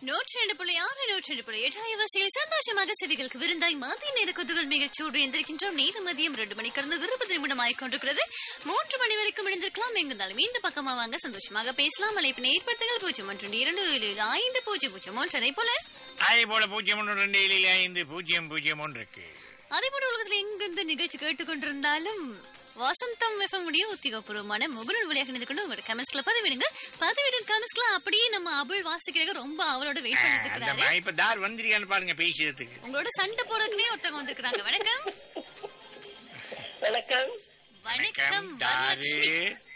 நூற்றி ரெண்டு புள்ளி ஆறு நூற்றி ரெண்டு புள்ளி எட்டு அலைவரிசையில் சந்தோஷமாக செவிகளுக்கு விருந்தாய் மதிய நேர கொதுகள் நிகழ்ச்சியோடு இருந்திருக்கின்றோம் நேரு மதியம் ரெண்டு மணி கடந்து இருபது நிமிடம் ஆகிக்கொண்டிருக்கிறது மூன்று மணி வரைக்கும் இணைந்திருக்கலாம் எங்கிருந்தாலும் இந்த பக்கமா வாங்க சந்தோஷமாக பேசலாம் அழைப்பினை ஏற்படுத்துங்கள் பூஜ்ஜியம் ஒன்று இரண்டு ஏழு ஏழு ஐந்து பூஜ்ஜியம் பூஜ்ஜியம் ஒன்று அதே போல அதே போல பூஜ்ஜியம் ஒன்று ரெண்டு ஏழு ஐந்து பூஜ்ஜியம் பூஜ்ஜியம் ஒன்று இருக்கு அதே போல உலகத்தில் எங்கிருந்து நிகழ்ச்சி கேட்டுக்கொண்டிருந்தாலும் வசந்தம் எஃப்எம் உடைய உத்தியோகபூர்வமான முகநூல் வழியாக இணைந்து கொண்டு உங்களோட கமெண்ட்ஸ்ல பதிவிடுங்கள் பதிவிடும் கமெண்ட்ஸ்ல அப்படியே நம்ம அபுள் வாசிக்கிறதுக்கு ரொம்ப அவளோட வெயிட் பண்ணிட்டு அந்த இருக்கிறாரு மாதிரி இப்ப தார் வந்திருக்கான்னு பாருங்க பேசுறதுக்கு உங்களோட சண்டை போடுறதுக்குனே ஒருத்தவங்க வந்திருக்காங்க வணக்கம் வணக்கம் வணக்கம் தாரு வரலட்சுமி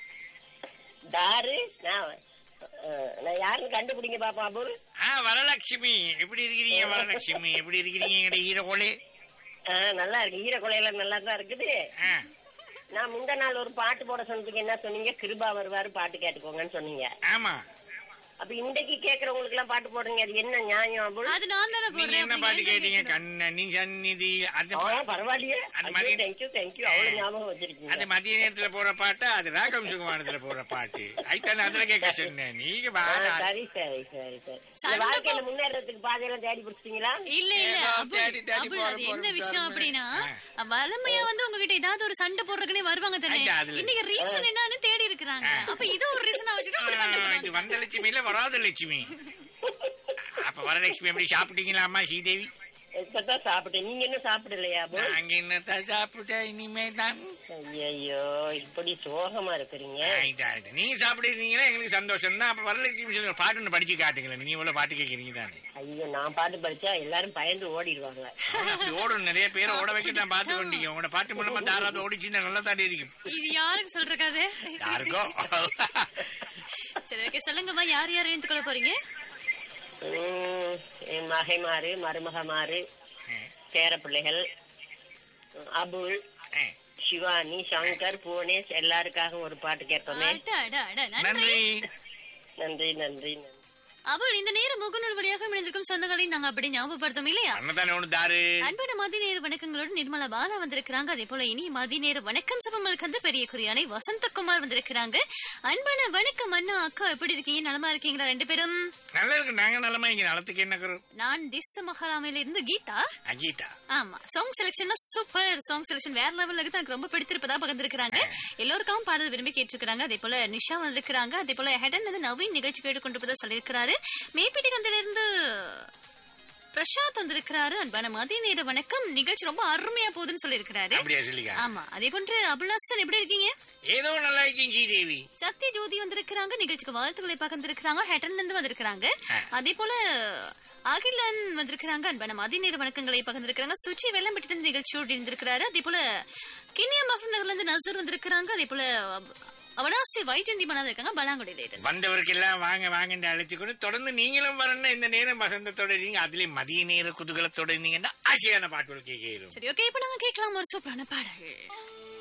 தாரு நான் அஹ், நான் யாருன்னு கண்டுபிடிங்க பாப்பா அபுல் ஆ வரலட்சுமி எப்படி இருக்கிறீங்க வரலட்சுமி எப்படி இருக்கிறீங்க எங்கட ஈரகோளே அஹ், நல்லா இருக்கு ஈர கொலையில நல்லா தான் இருக்குது ஆ, நான் முந்த நாள் ஒரு பாட்டு போட சொன்னதுக்கு என்ன சொன்னீங்க கிருபா வருவாரு பாட்டு கேட்டுக்கோங்கன்னு சொன்னீங்க ஆமா அப்ப இன்றைக்கு கேக்குறவங்களுக்கு எல்லாம் பாட்டு போடுறீங்க அது என்ன நியாயம் அபுல் அது நான் தானே நீங்க போடுறேன் என்ன அப்படி பாட்டு ஏன் கேட்டீங்க கேட்கணும்? கண்ணனி சந்நிதி அது ஆ, பா- பரவாயில்லையே அது மாதிரி- தேங்க்யூ தேங்க்யூ அவ்வளவு ஞாபகம் அது வச்சிருக்கீங்க மதிய நேரத்துல போற பாட்டு அது ராகம் சுகுமானத்துல போற பாட்டு ஐத்தான அதுல கேட்க சொன்னேன் நீங்க ஆ, பாரு சரி சரி சரி சரி இந்த சண்டை வாழ்க்கையில போ- முன்னேறதுக்கு பாதையெல்லாம் தேடி பிடிச்சிட்டீங்களா இல்ல இல்ல ஏதோ அபுல், தேடி தேடி அபுல், போற அது போற என்ன போற விஷயம் போற. அப்படின்னா ஆ. வளமையா வந்து உங்ககிட்ட ஏதாவது ஒரு சண்டை போடுறதுக்குனே வருவாங்க தானே ஐயா, அதுல- இன்னைக்கு ரீசன் என்னன்னு தேடி இருக்கிறாங்க அப்ப இது ஒரு ரீசனா வச்சுட்டு அப்படி சண்டை ஆ, இது போடுவாங்க வந்த லட்சுமி இல்ல வராத லட்சுமி அப்ப வரலட்சுமி எப்படி சாப்பிட்டீங்களா அம்மா ஸ்ரீதேவி இப்பதான் சாப்பிட்டேன் நீங்க என்ன சாப்பிடலையா அபுல் நாங்க என்னத்தான் சாப்பிட்ட இனிமே தான் ஐயோ இப்படி சோகமா இருக்கிறீங்க ஆயிட்டா, ஆயிட்டா. நீங்க சாப்பிடுறீங்கன்னா எங்களுக்கு சந்தோஷம் தான் அப்ப வரலட்சுமி சொல்லி ஒரு பாட்டு ஒண்ணு படிச்சு காட்டுங்களேன் நீங்க இவ்வளவு பாட்டு கேட்கறீங்க தானே ஐயோ நான் பாட்டு படிச்சா எல்லாரும் பயந்து ஓடிடுவாங்க அப்படி ஓடும் நிறைய பேரை ஓட வைக்க நான் பார்த்து கொண்டீங்க உங்களோட பாட்டு மூலமா தாராளம் ஓடிச்சுன்னா நல்லா தாண்டி இருக்கும் இது யாருக்கு சொல்ற கதை யாருக்கோ சரி ஓகே சொல்லுங்கம்மா யார் யார் இணைந்து கொள்ள போறீங்க உம், என் மகைமாரு மருமகமாரு பேர பிள்ளைகள் அபுல் ஆ, சிவானி சங்கர் புவனேஷ் எல்லாருக்காகவும் ஒரு பாட்டு கேட்போமே அட, அட, அட, நன்றி நன்றி நன்றி நன்றி நன்றி அவள் இந்த நேரம் முகநூல் வழியாக இணைந்திருக்கும் சொந்தங்களை நாங்க அப்படி ஞாபகப்படுத்தோம் இல்லையா அண்ணதானே ஒண்ணு தாரு அன்பான மதிய நேர வணக்கங்களோடு நிர்மலா பாலா வந்திருக்கிறாங்க அதே போல இனி மதிய நேர வணக்கம் சபமல் கந்து பெரிய குறியானை வசந்தகுமார் வந்திருக்கிறாங்க அன்பான வணக்கம் அண்ணா அக்கா எப்படி இருக்கீங்க நலமா இருக்கீங்களா ரெண்டு பேரும் நல்லா இருக்கு நாங்க நல்லமா இங்க நலத்துக்கு என்ன குரு நான் திஸ் மகாராமையில இருந்து கீதா அஜிதா ஆமா song selection super song selection வேற லெவல்ல இருக்கு எனக்கு ரொம்ப பிடித்திருப்பதா பகிர்ந்திருக்கிறாங்க எல்லோருக்கும் பாடல் விரும்பி கேட்டிருக்கிறாங்க அதே போல நிஷா வந்திருக்கிறாங்க அதே போல ஹெடன் வந்து நவீன் நிகழ்ச்சி கேட்டுக்கொண்டிருப்பதா சொல்லியிருக்கிறாரு மேப்பிட்டி கந்தில இருந்து பிரசாத் வந்திருக்கிறாரு அன்பான மதிய நேர வணக்கம் நிகழ்ச்சி ரொம்ப அருமையா போகுதுன்னு சொல்லியிருக்கிறாரு அப்படியா சொல்லிக்கா ஆமா அதே போன்று அபுல்லாசன் எப்படி இருக்கீங்க ஏதோ நல்லா இருக்கீங்க ஸ்ரீதேவி சத்ய ஜோதி வந்திருக்கிறாங்க நிகழ்ச்சிக்கு வாழ்த்துக்களை பகிர்ந்திருக்கிறாங்க ஹெட்டன்ல இருந்து வந்திருக்கிறாங்க அதே போல அகிலன் வந்திருக்கிறாங்க அன்பான மதிய நேர வணக்கங்களை பகிர்ந்திருக்கிறாங்க சுச்சி வெள்ளம்பட்டி இருந்து நிகழ்ச்சியோடு இருந்திருக்கிறாரு அதே போல கிண்ணியா மஃபன் நகர்ல இருந்து நசூர் வந்திருக்கிறாங்க அதே போல அவனாசி வைஜந்தி மனாத இருக்காங்க பலாங்குடியில இருந்து வந்தவருக்கு எல்லாம் வாங்க வாங்க அழைத்து கொண்டு தொடர்ந்து நீங்களும் வரணும் இந்த நேரம் வசந்தத்தோட இருந்தீங்க அதுலயும் மதிய நேர குதூகலத்தோட இருந்தீங்கன்னா ஆசையான பாட்டுகள் கேட்கிறோம் சரி ஓகே இப்ப நாங்க கேட்கலாம் ஒரு சூப்பரான பாடல்